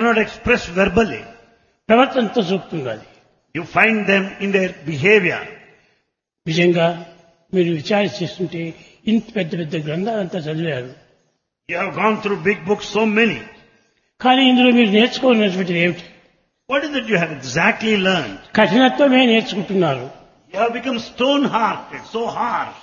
cannot express verbally. ప్రవర్తనతో చూపుతున్నది You find them in their behavior. నిజంగా మీరు విచారణ చేస్తుంటే ఇంత పెద్ద పెద్ద గ్రంథాలంతా చదివారు You have gone through big books, so many. కానీ ఇందులో మీరు నేర్చుకోవాల్సినటువంటిది ఏమిటి What is it you have exactly learned? కఠినత్వమే నేర్చుకుంటున్నారు You have become stone-hearted, so harsh.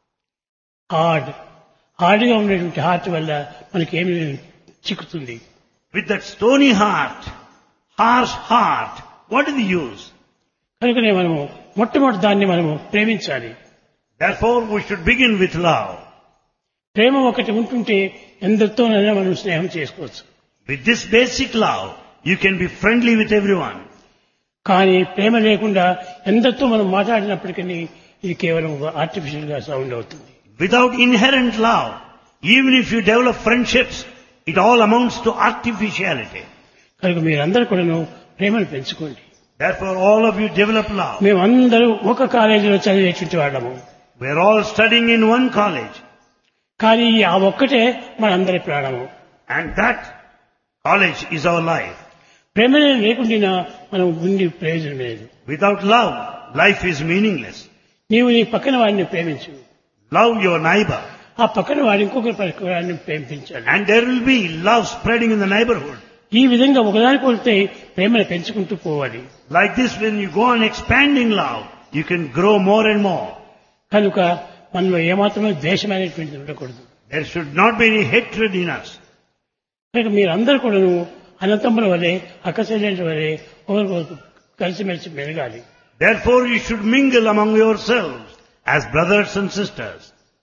Hard హార్డ్గా ఉండేటువంటి హార్ట్ వల్ల మనకి ఏమి చిక్కుతుంది With that stony heart, harsh heart, what is the use? కనుకనే మనము మొట్టమొదటి దాన్ని మనము ప్రేమించాలి Therefore, we should begin with love. ప్రేమ ఒకటి ఉంటుంటే ఎందరితోనైనా మనం స్నేహం చేసుకోవచ్చు With this basic love, you can be friendly with everyone. కానీ ప్రేమ లేకుండా ఎందరితో మనం మాట్లాడినప్పటికీ ఇది కేవలం ఆర్టిఫిషియల్ గా సౌండ్ అవుతుంది Without inherent love, even if you develop friendships, it all amounts to artificiality. కనుక మీరందరూ కూడాను ప్రేమను పెంచుకోండి Therefore, all of you develop love. మేమందరూ ఒక కాలేజీలో చదివేటువంటి వాళ్ళము We're all studying in one college, కానీ ఈ ఆ ఒక్కటే మనందరి ప్రాణము and that college is our life. ప్రేమనే లేకుండా మనం ఉండి ప్రయోజనం లేదు Without love, life is meaningless. నీవు నీ పక్కన వాడిని ప్రేమించు Love your neighbor, ఆ పక్కన వాడి ఇంకొకరి పక్కన వాడిని ప్రేమించాలి and there will be love spreading in the neighborhood. ఈ విధంగా ఒకదానికి కొడితే ప్రేమను పెంచుకుంటూ పోవాలి Like this, when you go on expanding love, you can grow more and more. కనుక మనలో ఏమాత్రమే ద్వేషం అనేటువంటిది ఉండకూడదు There should not be any hatred in us. కనుక మీరందరూ కూడాను అనంతముల వలె అక్కచెల్లెంటి వలె ఒకరికొకరు కలిసిమెలిసి మెరగాలి Therefore, you should mingle among yourselves as brothers and sisters.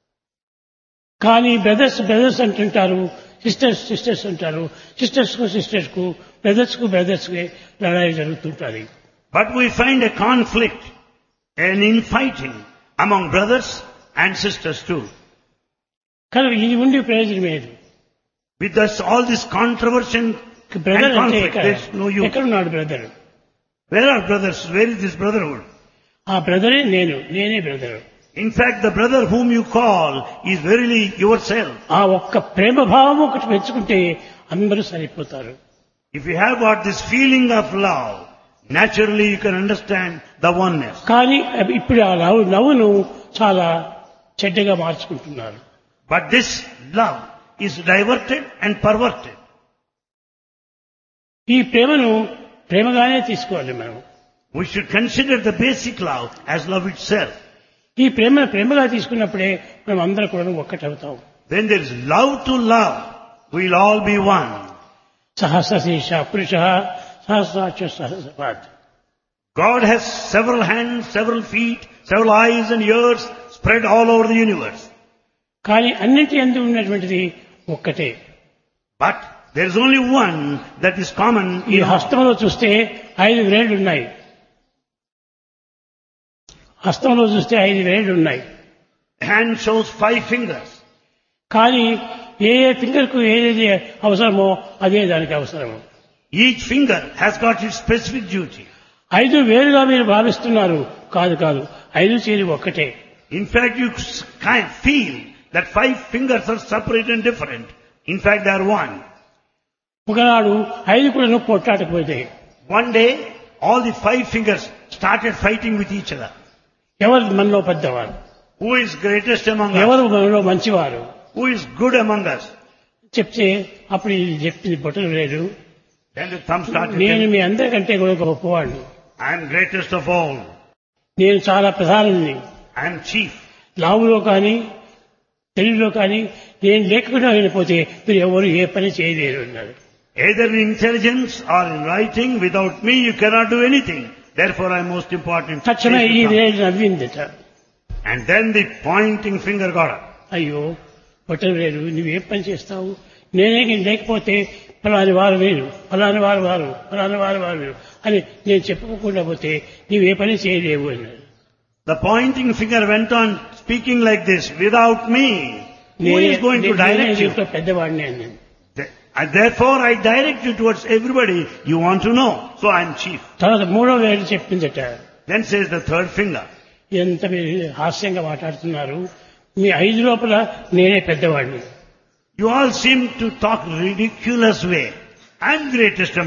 కానీ బ్రదర్స్ బ్రదర్స్ అంటుంటారు సిస్టర్స్ సిస్టర్స్ అంటారు సిస్టర్స్ కు సిస్టర్స్ కు బ్రదర్స్ కు బ్రదర్స్ కి లడాయి జరుగుతుంటారు But we find a conflict, an infighting among brothers and sisters too. కనుక ఇది ఉండి ప్రయోజనం లేదు With us, all this controversy and brother and అంటే conflict, ఎక్కడ there's no use. ఎక్కడున్నాడు brother Where are brothers? Where is this brotherhood? ఆ బ్రదరే నేను నేనే brother In fact, the brother whom you call is verily yourself. ఆ ఒక్క ప్రేమ భావం ఒకటి పెంచుకుంటే అందరూ సరిపోతారు If you have got this feeling of love, naturally you can understand the oneness. కానీ అవి ఇప్పుడు ఆ నవ్వు నవ్వును చాలా చెడ్డగా మార్చుకుంటున్నారు But this love is diverted and perverted. ఈ ప్రేమను ప్రేమగానే తీసుకోవాలి మనం We should consider the basic love as love itself. ఈ ప్రేమను ప్రేమగా తీసుకున్నప్పుడే మనం అందరం కూడా ఒక్కటవుతాం When there is love to love, we'll all be one. సహస్రశీర్ష పురుష సహస్రాక్ష సహస్రపాద్ God has several hands, several feet, several eyes and ears spread all over the universe. కానీ అన్నింటి ఎందు ఉన్నటువంటిది ఒక్కటే But there is only one that is common ఈ in all. హస్తంలో చూస్తే ఐదు వేళ్ళు ఉన్నాయి హస్తంలో చూస్తే ఐదు వేళ్ళు ఉన్నాయి Hand shows five fingers. కానీ ఏ ఏ ఫింగర్ కు ఏదేది అవసరమో అదే దానికి అవసరము Each finger has got its specific duty. ఐదు వేలుగా మీరు భావిస్తున్నారు కాదు కాదు ఐదు చేరి ఒక్కటే In fact, you s- kind of feel that five fingers are separate and different. In fact, they are one. ఒకనాడు ఐదు కూడా పొట్టాటకపోతే One day, all the five fingers started fighting with each other. ఎవరు మనలో పెద్దవారు Who is greatest among us? ఎవరు మనలో మంచివారు Who is good among us? చెప్తే అప్పుడు ఇది చెప్పింది బొట్టలు లేదు Then the thumb started నేను telling, మీ అందరికంటే కూడా గొప్పవాడిని I am greatest of all. నేను చాలా ప్రధానుని I am chief. లావులో కానీ తెలుగులో కానీ నేను లేకుండా వెళ్ళిపోతే మీరు ఎవరు ఏ పని చేయలేరు అన్నారు Either in intelligence or in writing, without me you cannot do anything. Therefore I am most important. తక్షణమే ఈ వేలు నవ్విందట And then the pointing finger got up. అయ్యో బొట్టలు వేరు నువ్వేం పని చేస్తావు నేనే నీకు లేకపోతే ఫలాని వారు వేరు ఫలాని వారు వారు ఫలాని వారు వారు వేరు అని నేను చెప్పుకోకుండా పోతే నీవే పని చేయలేవు అన్నాడు The pointing finger went on speaking like this, without me, who నేనే is going to నేనే direct you? దీంట్లో పెద్దవాడిని అన్నాను Th- and Therefore I direct you towards everybody you want to know. So I am chief. తర్వాత మూడో వేలు చెప్పిందట Then says the third finger. ఎంత మీరు హాస్యంగా మాట్లాడుతున్నారు మీ ఐదు లోపల నేనే పెద్దవాడిని You all seem to talk ridiculous way. I am greatest